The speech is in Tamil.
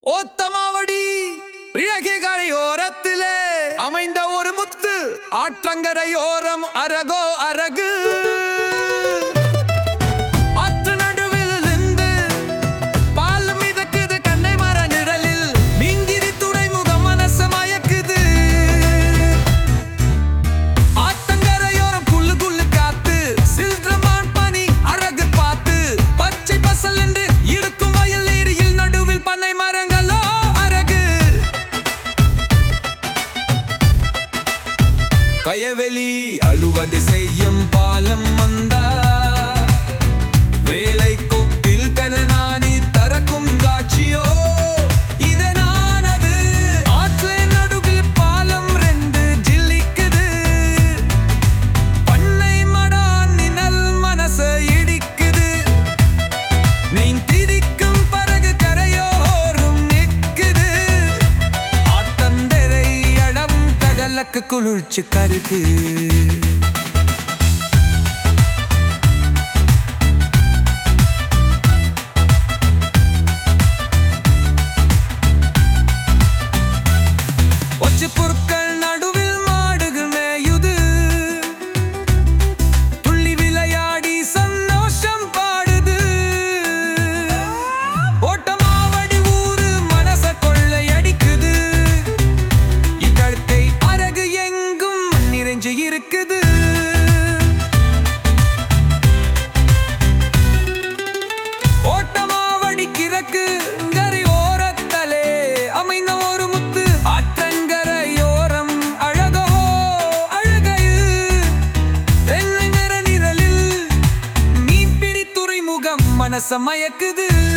ஓத்தமாவடி இழகைகரையோரத்திலே அமைந்த ஒரு முத்து ஆற்றங்கரையோரம் அரகோ அரகு ஆற்று நடுவில் நின்று பால் மிதக்குது கண்ணை மர நிழலில் மீன்கிரி துறைமுகம் மனச மயக்குது ஆத்தங்கரையோரம் குள்ளு குள்ளு காத்து சில்றமான் பனி அழகு பார்த்து பச்சை பசல் என்று இருக்கும் வயல் ஏரியில் நடுவில் பண்ணை மரங்களோ அழகு கயவெளி அழுவது செய்யும் பாலம் வந்தா வேலை கொப்பில் கனநானி தரக்கும் காட்சியோ இதனானது ஆற்று நடுவில் பாலம் ரெண்டு ஜில்லிக்குது பண்ணை மடான் நிழல் மனச இடிக்குது மீன் திரிக்கும் பறகு கரையோரும் நிற்குது ஆத்தந்தரை இடம் கடலுக்கு குளிர்ச்சி கருக்கு ஒச்சு பொருட்கள் நடுவில் மாடுகள் மேயுது துள்ளி விளையாடி சந்தோஷம் பாடுது ஓட்டமாவடி ஊரு மனச கொள்ளையடிக்குது இக்கழுத்தை அழகு எங்கும் நிறைஞ்சு இருக்குது ஓட்டமாவடி கிழக்கு கரை ஓரத்தலே அமைந்த ஒரு முத்து ஆற்றங்கரையோரம் அழகோ அழகையில் தென்னை நிற நிழலில் மீன்பிடி துறைமுகம் மனச மயக்குது